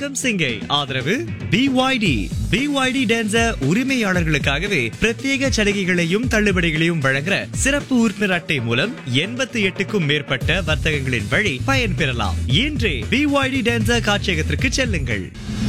வணக்கம் சிங்கை ஆதரவு பிஒய்டி பிஒய்டி டான்சர் உரிமையாளர்களுக்காகவே பிரத்யேக சலுகைகளையும் தள்ளுபடிகளையும் வழங்குற சிறப்பு உறுப்பினர் அட்டை மூலம் எண்பத்தி எட்டுக்கும் மேற்பட்ட வர்த்தகங்களின் வழி பயன்பெறலாம் இன்றே பிஒய்டி டான்சர் காட்சியகத்திற்கு செல்லுங்கள்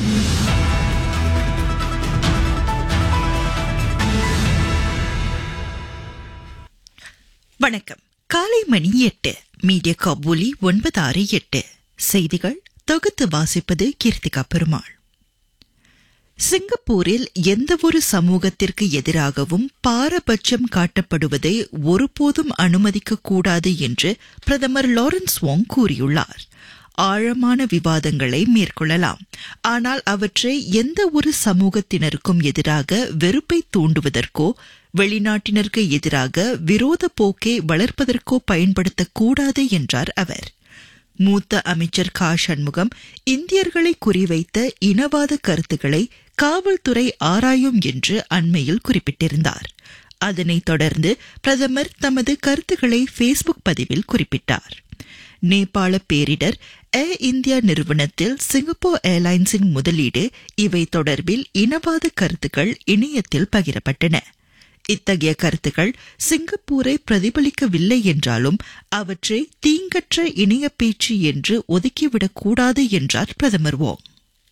வணக்கம் காலை மணி எட்டு மீடியா கபூலி ஒன்பது ஆறு எட்டு செய்திகள் தொகுத்து வாசிப்பது கீர்த்திகா பெருமாள் சிங்கப்பூரில் எந்தவொரு சமூகத்திற்கு எதிராகவும் பாரபட்சம் காட்டப்படுவதை ஒருபோதும் அனுமதிக்க கூடாது என்று பிரதமர் லாரன்ஸ் வாங் கூறியுள்ளார் ஆழமான விவாதங்களை மேற்கொள்ளலாம் ஆனால் அவற்றை எந்த ஒரு சமூகத்தினருக்கும் எதிராக வெறுப்பை தூண்டுவதற்கோ வெளிநாட்டினருக்கு எதிராக விரோத போக்கை வளர்ப்பதற்கோ பயன்படுத்தக்கூடாது என்றார் அவர் மூத்த அமைச்சர் கா சண்முகம் இந்தியர்களை குறிவைத்த இனவாத கருத்துக்களை காவல்துறை ஆராயும் என்று அண்மையில் குறிப்பிட்டிருந்தார் அதனைத் தொடர்ந்து பிரதமர் தமது கருத்துக்களை ஃபேஸ்புக் பதிவில் குறிப்பிட்டார் நேபாள பேரிடர் ஏர் இந்தியா நிறுவனத்தில் சிங்கப்பூர் ஏர்லைன்ஸின் முதலீடு இவை தொடர்பில் இனவாத கருத்துக்கள் இணையத்தில் பகிரப்பட்டன இத்தகைய கருத்துக்கள் சிங்கப்பூரை பிரதிபலிக்கவில்லை என்றாலும் அவற்றை தீங்கற்ற இணைய பேச்சு என்று ஒதுக்கிவிடக் கூடாது என்றார் பிரதமர் வோங்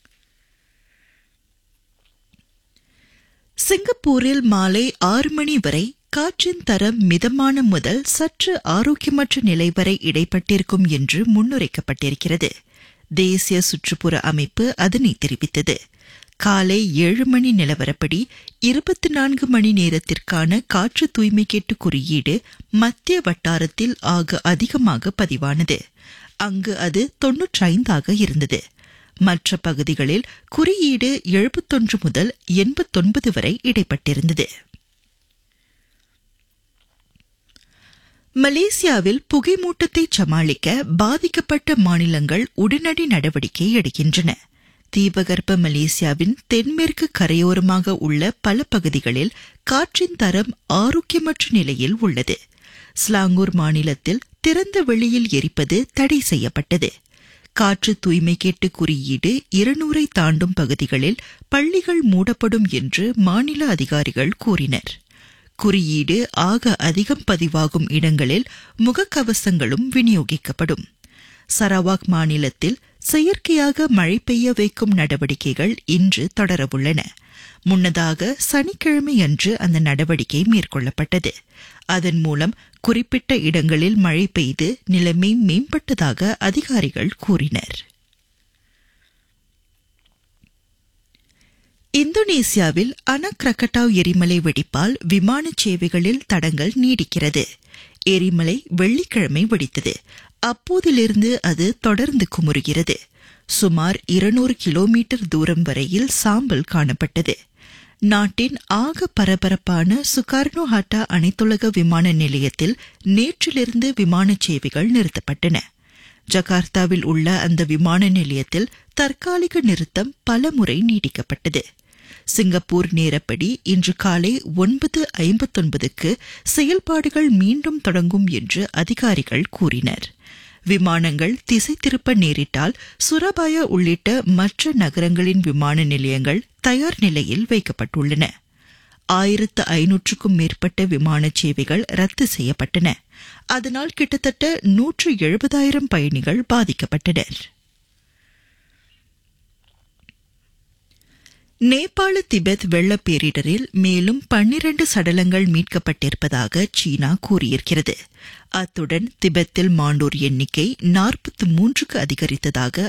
சிங்கப்பூரில் மாலை ஆறு மணி வரை காற்றின் தரம் மிதமான முதல் சற்று ஆரோக்கியமற்ற நிலை வரை இடைப்பட்டிருக்கும் என்று முன்னுரைக்கப்பட்டிருக்கிறது தேசிய சுற்றுப்புற அமைப்பு அதனை தெரிவித்தது காலை ஏழு மணி நிலவரப்படி இருபத்தி நான்கு மணி நேரத்திற்கான காற்று தூய்மை கேட்டு குறியீடு மத்திய வட்டாரத்தில் ஆக அதிகமாக பதிவானது அங்கு அது தொன்னூற்றைந்தாக இருந்தது மற்ற பகுதிகளில் குறியீடு எழுபத்தொன்று முதல் எண்பத்தொன்பது வரை இடைப்பட்டிருந்தது மலேசியாவில் புகைமூட்டத்தை சமாளிக்க பாதிக்கப்பட்ட மாநிலங்கள் உடனடி நடவடிக்கை எடுக்கின்றன தீபகற்ப மலேசியாவின் தென்மேற்கு கரையோரமாக உள்ள பல பகுதிகளில் காற்றின் தரம் ஆரோக்கியமற்ற நிலையில் உள்ளது ஸ்லாங்கூர் மாநிலத்தில் திறந்த வெளியில் எரிப்பது தடை செய்யப்பட்டது காற்று தூய்மை கேட்டு குறியீடு இருநூறை தாண்டும் பகுதிகளில் பள்ளிகள் மூடப்படும் என்று மாநில அதிகாரிகள் கூறினர் குறியீடு ஆக அதிகம் பதிவாகும் இடங்களில் முகக்கவசங்களும் விநியோகிக்கப்படும் சரவாக் மாநிலத்தில் செயற்கையாக மழை பெய்ய வைக்கும் நடவடிக்கைகள் இன்று தொடரவுள்ளன முன்னதாக சனிக்கிழமை அன்று அந்த நடவடிக்கை மேற்கொள்ளப்பட்டது அதன் மூலம் குறிப்பிட்ட இடங்களில் மழை பெய்து நிலைமை மேம்பட்டதாக அதிகாரிகள் கூறினர் இந்தோனேசியாவில் அனக்ரகட்டாவ் எரிமலை வெடிப்பால் விமான சேவைகளில் தடங்கள் நீடிக்கிறது எரிமலை வெள்ளிக்கிழமை வெடித்தது அப்போதிலிருந்து அது தொடர்ந்து குமுறுகிறது சுமார் இருநூறு கிலோமீட்டர் தூரம் வரையில் சாம்பல் காணப்பட்டது நாட்டின் ஆக பரபரப்பான சுகார்னோ ஹாட்டா அனைத்துலக விமான நிலையத்தில் நேற்றிலிருந்து விமான சேவைகள் நிறுத்தப்பட்டன ஜகார்த்தாவில் உள்ள அந்த விமான நிலையத்தில் தற்காலிக நிறுத்தம் பல முறை நீடிக்கப்பட்டது சிங்கப்பூர் நேரப்படி இன்று காலை ஒன்பது ஐம்பத்தொன்பதுக்கு செயல்பாடுகள் மீண்டும் தொடங்கும் என்று அதிகாரிகள் கூறினர் விமானங்கள் திசை திருப்ப நேரிட்டால் சுரபாயா உள்ளிட்ட மற்ற நகரங்களின் விமான நிலையங்கள் தயார் நிலையில் வைக்கப்பட்டுள்ளன ஆயிரத்து ஐநூற்றுக்கும் மேற்பட்ட விமான சேவைகள் ரத்து செய்யப்பட்டன அதனால் கிட்டத்தட்ட நூற்று எழுபதாயிரம் பயணிகள் பாதிக்கப்பட்டனர் நேபாள திபெத் வெள்ளப் பேரிடரில் மேலும் பன்னிரண்டு சடலங்கள் மீட்கப்பட்டிருப்பதாக சீனா கூறியிருக்கிறது அத்துடன் திபெத்தில் மாண்டோர் எண்ணிக்கை நாற்பத்தி மூன்றுக்கு அதிகரித்ததாக